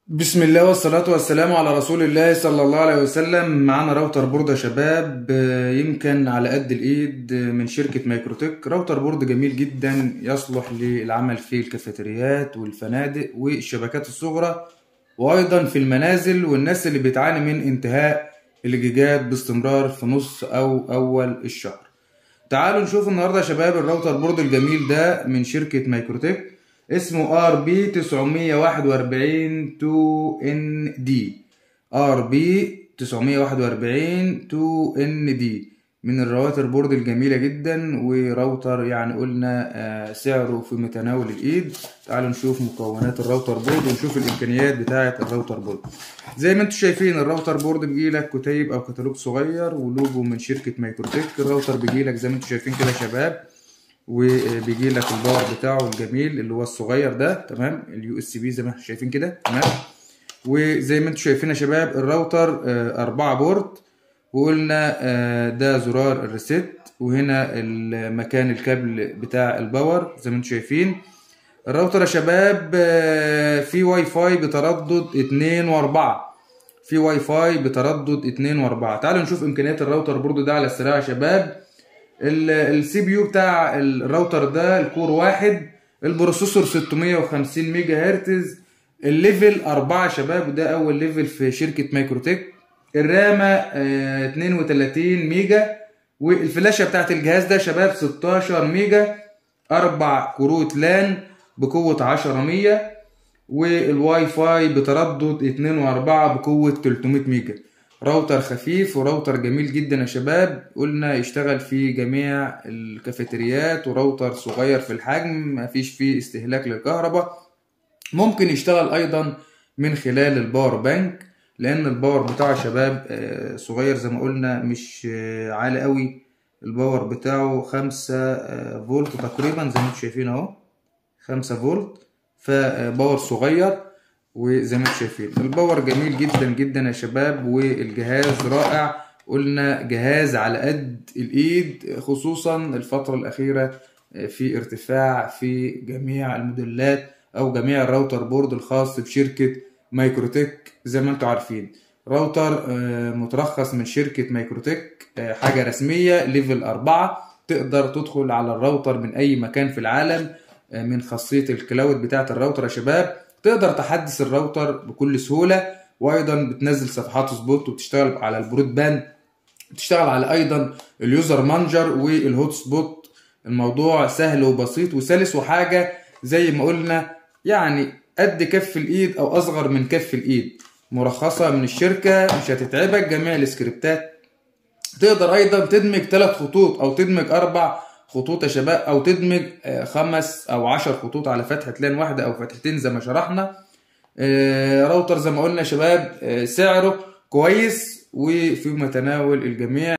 بسم الله والصلاة والسلام على رسول الله صلى الله عليه وسلم معانا راوتر بورد يا شباب آه، يمكن على قد الإيد آه، من شركة مايكروتك راوتر بورد جميل جدا يصلح للعمل في الكافيتريات والفنادق والشبكات الصغرى وأيضا في المنازل والناس اللي بتعاني من انتهاء الجيجات باستمرار في نص أو أول الشهر تعالوا نشوف النهارده يا شباب الراوتر بورد الجميل ده من شركة مايكروتك اسمه ار بي 941 2 ان دي ار بي 941 2 ان دي من الرواتر بورد الجميلة جدا وراوتر يعني قلنا آه، سعره في متناول الايد تعالوا نشوف مكونات الراوتر بورد ونشوف الامكانيات بتاعة الراوتر بورد زي ما انتم شايفين الراوتر بورد بيجيلك كتيب او كتالوج صغير ولوجو من شركة مايكروتك الراوتر بيجيلك زي ما انتم شايفين كده يا شباب وبيجي لك الباور بتاعه الجميل اللي هو الصغير ده تمام اليو اس بي زي ما احنا شايفين كده تمام وزي ما انتم شايفين يا شباب الراوتر آه، أربعة بورت وقلنا آه، ده زرار الريست وهنا المكان الكابل بتاع الباور زي ما انتم شايفين الراوتر يا شباب آه، فيه واي فاي بتردد اتنين واربعة في واي فاي بتردد اتنين واربعة تعالوا نشوف امكانيات الراوتر برضو ده على السريع يا شباب السي بي يو بتاع الراوتر ده الكور واحد البروسيسور 650 ميجا هرتز الليفل 4 شباب وده اول ليفل في شركة مايكروتك الرامة آه، 32 ميجا والفلاشة بتاعت الجهاز ده شباب 16 ميجا اربع كروت لان بقوة 10 مية والواي فاي بتردد 2 و4 بقوة 300 ميجا راوتر خفيف وراوتر جميل جدا يا شباب قلنا يشتغل في جميع الكافيتريات وراوتر صغير في الحجم مفيش فيه استهلاك للكهرباء ممكن يشتغل ايضا من خلال الباور بانك لان الباور بتاعه يا شباب آه، صغير زي ما قلنا مش آه، عالي قوي الباور بتاعه خمسة آه، فولت تقريبا زي ما انتم شايفين اهو خمسة فولت فباور صغير وزي ما انتم شايفين الباور جميل جدا جدا يا شباب والجهاز رائع قلنا جهاز على قد الايد خصوصا الفترة الأخيرة في ارتفاع في جميع الموديلات او جميع الراوتر بورد الخاص بشركة مايكروتك زي ما انتم عارفين راوتر آه، مترخص من شركة مايكروتك آه، حاجة رسمية ليفل أربعة تقدر تدخل على الراوتر من أي مكان في العالم آه، من خاصية الكلاود بتاعة الراوتر يا شباب تقدر تحدث الراوتر بكل سهولة وأيضا بتنزل صفحات سبوت وبتشتغل على البرود باند بتشتغل على أيضا اليوزر مانجر والهوت سبوت الموضوع سهل وبسيط وسلس وحاجة زي ما قلنا يعني قد كف الإيد أو أصغر من كف الإيد مرخصة من الشركة مش هتتعبك جميع السكريبتات تقدر ايضا تدمج ثلاث خطوط او تدمج اربع خطوط يا شباب او تدمج آه، خمس او عشر خطوط على فتحة لان واحدة او فتحتين زي ما شرحنا آه، راوتر زي ما قلنا يا شباب آه، سعره كويس وفي متناول الجميع